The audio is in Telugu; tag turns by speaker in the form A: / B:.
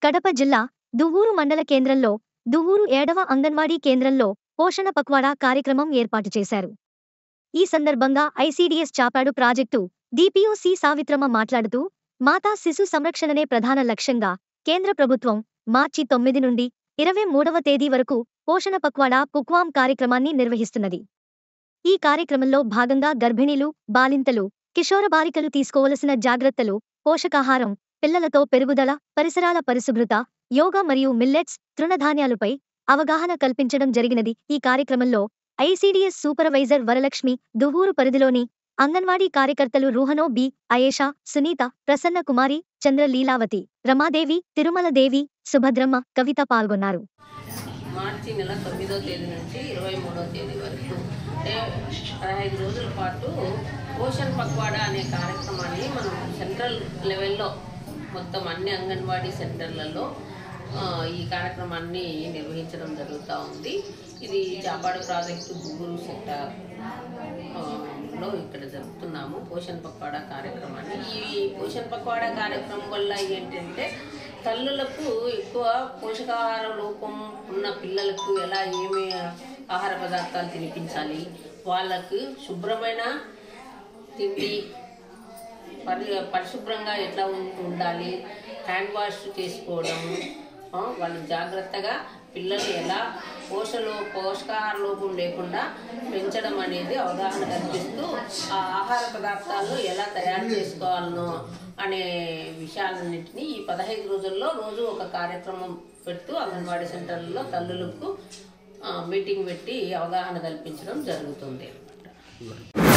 A: కడప జిల్లా దువ్వూరు మండల కేంద్రంలో దువ్వూరు ఏడవ అంగన్వాడీ కేంద్రంలో పోషణ పక్వాడా కార్యక్రమం ఏర్పాటు చేశారు ఈ సందర్భంగా ICDS Chapadu project DPO C Savitramma మాట్లాడుతూ మాతా శిశు సంరక్షణనే ప్రధాన లక్ష్యంగా కేంద్ర ప్రభుత్వం మార్చి తొమ్మిది నుండి ఇరవై మూడవ తేదీ వరకు పోషణ పక్వాడా కుక్వాం కార్యక్రమాన్ని నిర్వహిస్తున్నది ఈ కార్యక్రమంలో భాగంగా గర్భిణీలు బాలింతలు కిషోర బాలికలు తీసుకోవలసిన జాగ్రత్తలు పోషకాహారం పిల్లలతో పెరుగుదల పరిసరాల పరిశుభ్రత యోగా మరియు మిల్లెట్స్ తృణధాన్యాలపై అవగాహన కల్పించడం జరిగినది ఈ కార్యక్రమంలో ఐసీడీఎస్ సూపర్వైజర్ వరలక్ష్మి దువ్వూరు పరిధిలోని అంగన్వాడీ కార్యకర్తలు రూహనో బి అయేషా సునీత ప్రసన్న కుమారి చంద్ర లీలావతి రమాదేవి తిరుమలదేవి సుభద్రమ్మ కవిత పాల్గొన్నారు
B: మార్చి నెల తొమ్మిదో తేదీ నుంచి ఇరవై మూడో తేదీ వరకు అంటే పదహైదు రోజుల పాటు పోషణ్ పక్వాడా అనే కార్యక్రమాన్ని మనం సెంట్రల్ లెవెల్లో మొత్తం అన్ని అంగన్వాడీ సెంటర్లలో ఆ, ఈ కార్యక్రమాన్ని నిర్వహించడం జరుగుతూ ఉంది ఇది చాపాడు ప్రాజెక్టు గుగురు సెక్టార్ ఆ, లో ఇక్కడ జరుపుతున్నాము పోషణ్ పక్వాడా కార్యక్రమాన్ని ఈ పోషణ్ పక్వాడా కార్యక్రమం వల్ల ఏంటంటే తల్లులకు ఎక్కువ పోషకాహార లోపం ఉన్న పిల్లలకు ఎలా ఏమి ఆహార పదార్థాలు తినిపించాలి వాళ్ళకు శుభ్రమైన తిండి పరి పరిశుభ్రంగా ఎట్లా ఉం- ఉండాలి హ్యాండ్ వాష్ చేసుకోవడం ఆ, వాళ్ళు జాగ్రత్తగా పిల్లలు ఎలా పోషలో పోషకాహార లోపం లేకుండా పెంచడం అనేది అవగాహన కల్పిస్తూ ఆ ఆహార పదార్థాలను ఎలా తయారు చేసుకోవాలనో అనే విషయాలన్నింటినీ ఈ పదహైదు రోజుల్లో రోజు ఒక కార్యక్రమం పెడుతూ అంగన్వాడీ సెంటర్లలో తల్లులకు ఆ, మీటింగ్ పెట్టి అవగాహన కల్పించడం జరుగుతుంది